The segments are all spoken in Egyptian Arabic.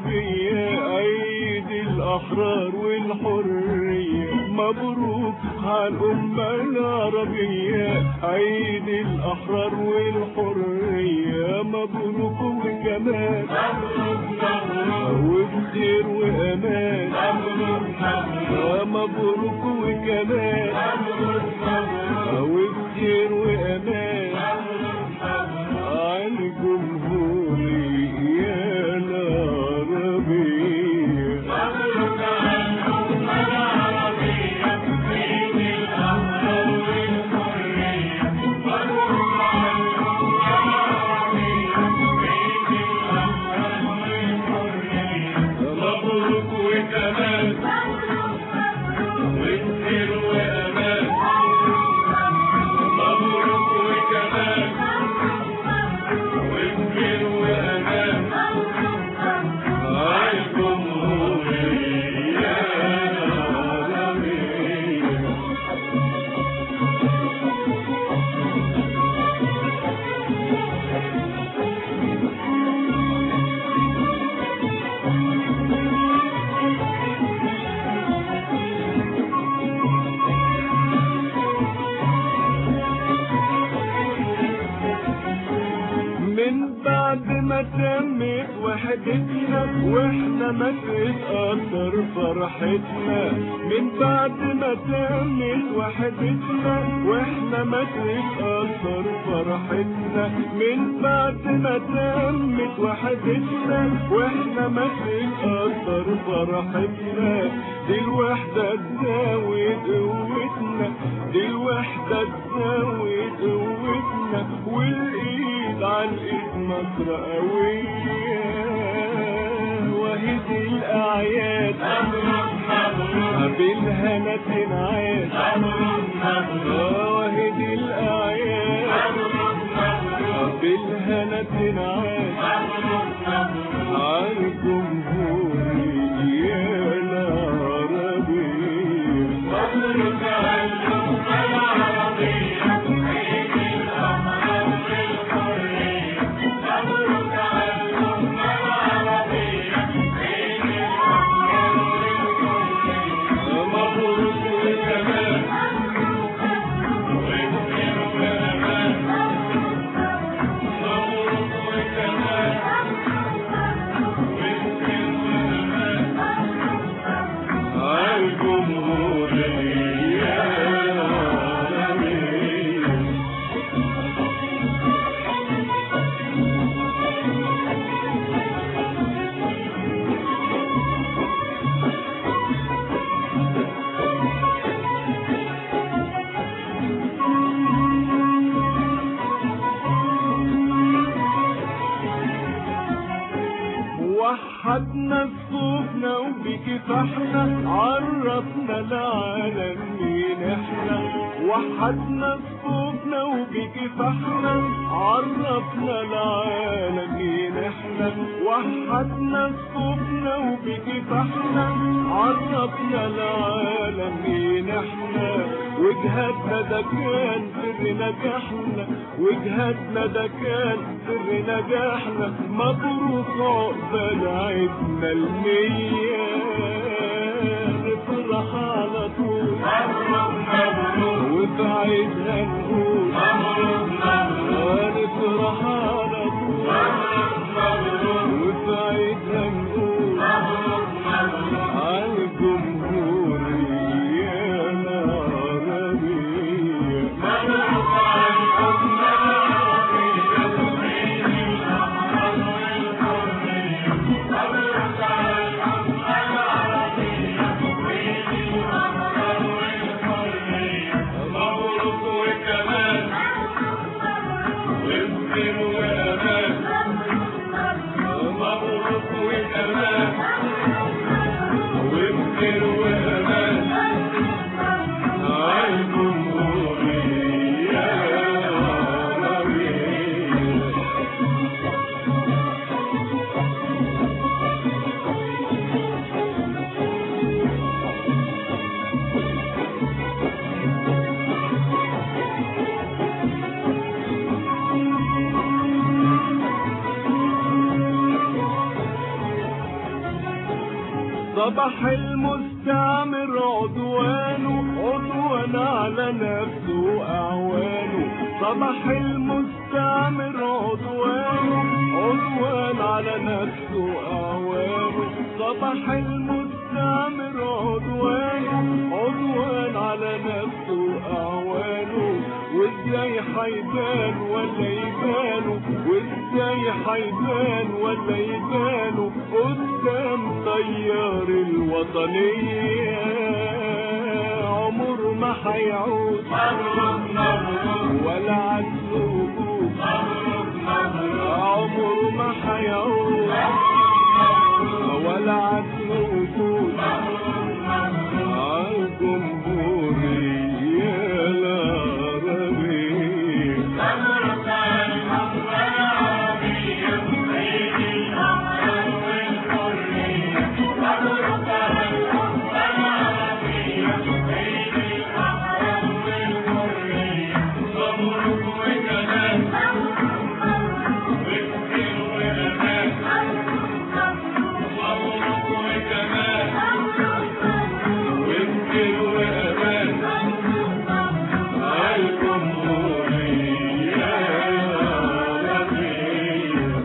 العربية عيد الأحرار والحرية مبروك عالأمة العربية عيد الأحرار والحرية مبروك وكمان وبخير وأمان مبروك وكمان وبخير وأمان على الجمهورية العربية مبروك وكمان وبخير وأمان مبروك وكمان وبخير وأمان على الجمهورية العربية من بعد ما تمت وحدتنا واحنا ما تتأثر فرحتنا من بعد ما تمت وحدتنا واحنا ما تتأثر فرحتنا من بعد ما تمت وحدتنا واحنا ما تتأثر فرحتنا دي الوحدة تزاوي قوتنا دي الوحدة تزاوي قوتنا والايد على الايد مصر قوية وهدي الاعياد بالهنا تنعاد وهدي الاعياد بالهنا تنعاد على الجمهورية مبروك وكمان وبخير وأمان مبروك وكمان وبخير وأمان على الجمهورية العربية وحدنا صوفنا وبكفاحنا عرفنا العالم مين احنا وحدنا صوفنا وبكفاحنا عرفنا العالم مين احنا وحدنا صوفنا وبكفاحنا عرفنا العالم مين احنا وجهتنا ده كان سر نجاحنا وجهتنا ده كان سر نجاحنا مبروك عقبال عيدنا المية نفرح على طول وفي عيدنا نقول نفرح على طول وفي عيدنا نقول على الجمهورية العربية صباح المستعمر عدوانه عدوان على نفسه وأعوانه صباح المستعمر عدوانه عدوان على نفسه وأعوانه صباح المستعمر عدوانه عدوان على نفسه وأعوانه وازاي حيبان ولا يبانوا وازاي حيبان ولا يبانوا قدام طيار الوطنية عمر ما حيعود ولا عدل وجود عمر ما حيعود ولا عدل وجود عالجمهورية العربية ويمكن وأمان عالجمهورية العربية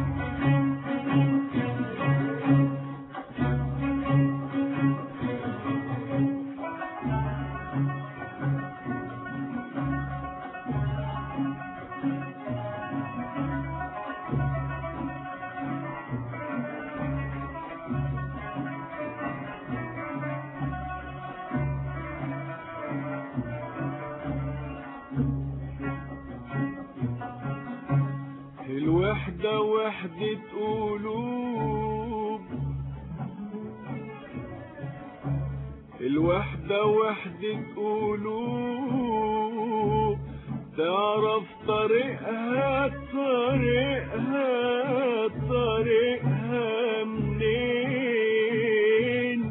الوحدة وحدة قلوب الوحدة وحدة قلوب تعرف طريقها طريقها طريقها منين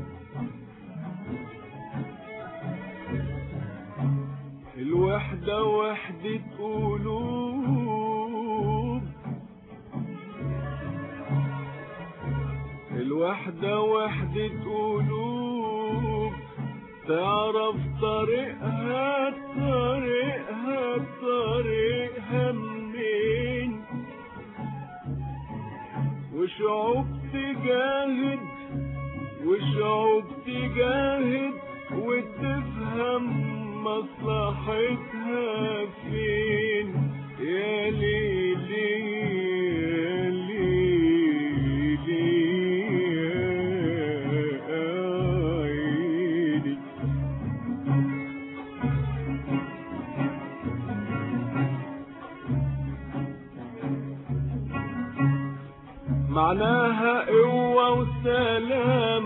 الوحدة وحدة قلوب الوحدة وحدة قلوب تعرف طريقها طريقها طريقها منين وشعوب تجاهد وشعوب تجاهد وتفهم مصلحتها فين يا ليلي يا ليلي يا عيني معناها قوة وسلام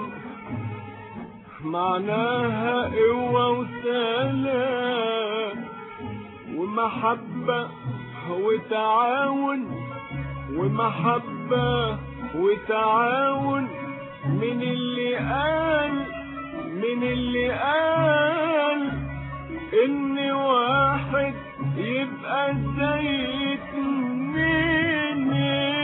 معناها قوة وسلام ومحبة وتعاون ومحبة وتعاون من اللي قال من اللي قال ان واحد يبقى زي اتنين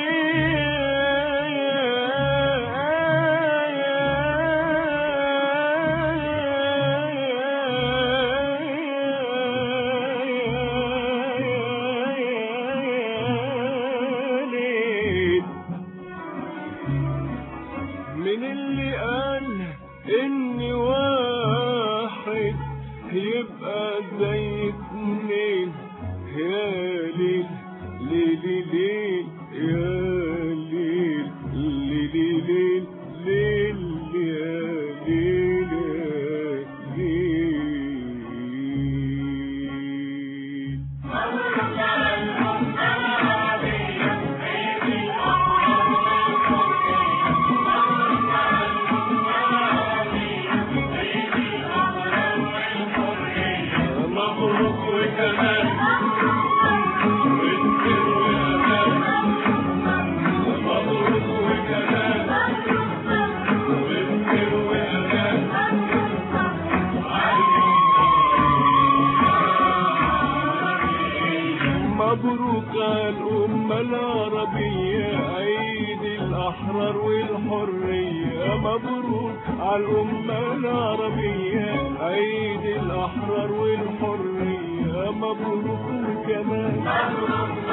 من اللي قال ان واحد يبقى زي اتنين يا ليل ليل ليل يا ليل ليل ليل ليل يا ليل يا ليل مبروك وكمان وانتر وامان مبروك وكمان وانتر وامان مبروك على الأمة العربية عيد الأحرار والحرية مبروك على الأمة العربية عيد الأحرار والحرية مبروك وكمان